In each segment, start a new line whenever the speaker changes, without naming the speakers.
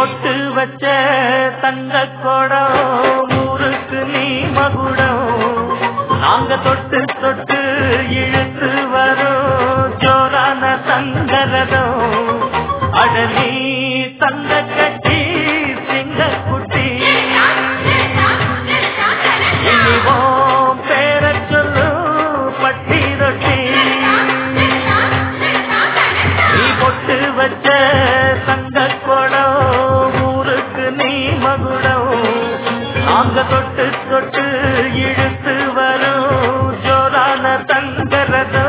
பொட்டு வச்ச தங்க குடம் ஊருக்கு நீ மகுடம் நாங்க தொட்டு தொட்டு இழுத்து வரும் ஜோரான தங்கரதம் அடலி தங்க கட்டி சிங்க குட்டி இனிவோம் பேர சொல்லு பட்டி ரொட்டி நீ பொட்டு வச்ச தங்க குடம் ஊருக்கு நீ மகுடம் நாங்க தொட்டு தொட்டு இழுத்து வரும் ஜோரான தங்கரதம்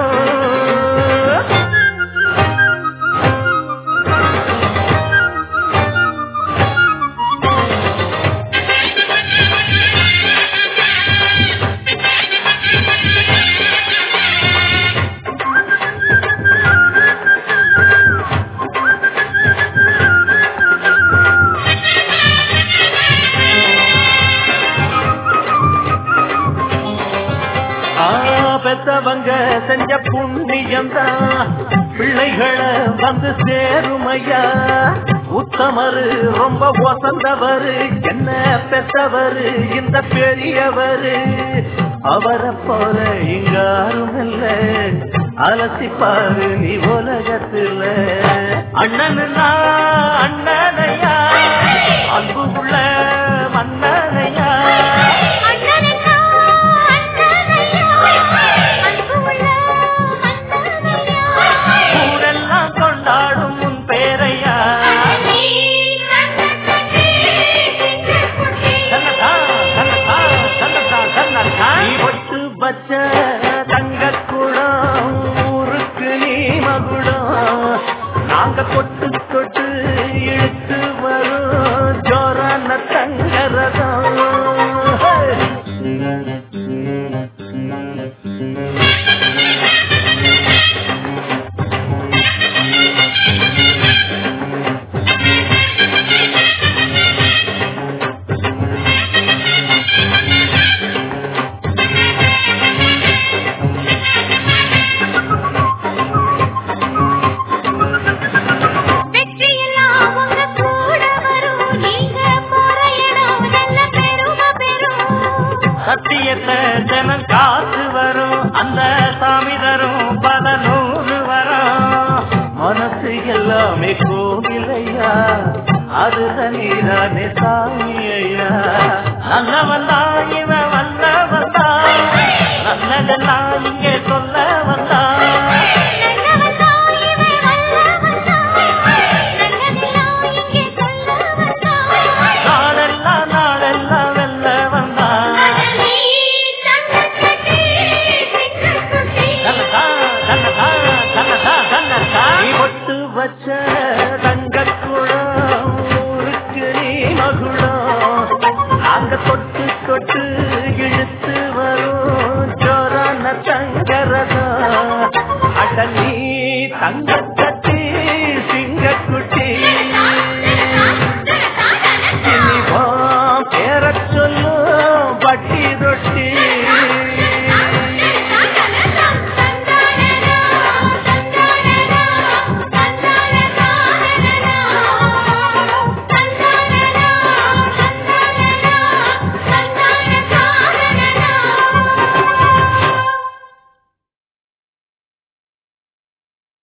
ஆ, பெத்தவங்க செஞ்ச புண்ணியம்தான் பிள்ளைகளை வந்து சேருமையா உத்தமரு ரொம்ப வசந்தவரு என்ன பெத்தவரு இந்த பெரியவரு அவரை போல இங்க யாரும் இல்ல அலசிப்பாரு நீ உலகத்துல அண்ணனுனா அண்ணனையா அன்பு உள்ள மன்னனையா ஊரெல்லாம் கொண்டாடும் உன் பேரையா சன்னதா, சன்னதா, சன்னதா, சன்னதா. நீ ஒட்டு வச்ச தங்க குடம் ஊருக்கு நீ மகுடம் நாங்க கொட்டு கொட்டு இழுத்து வரும் ஜோரான தங்கரதம் சத்தியத்தை ஜனம் காத்து வரும் அந்த சாமி தரும் பல நூறு வரும் மனசு எல்லாமே கோவிலையா அது நீதானே சாமி ஐயா நல்லவன் தான் இவன் வல்லவன் தான் நல்லதெல்லாம் இங்கே சொல்ல வந்தான் நாளெல்லாம் நாளெல்லாம் வெல்ல வந்தான் தன்னதா, தன்னதா, தன்னதா, தன்னதா. நீ ஒட்டு வச்ச தங்கக்குளம் ஊருக்கு நீ மகுடம் நாங்க தொட்டு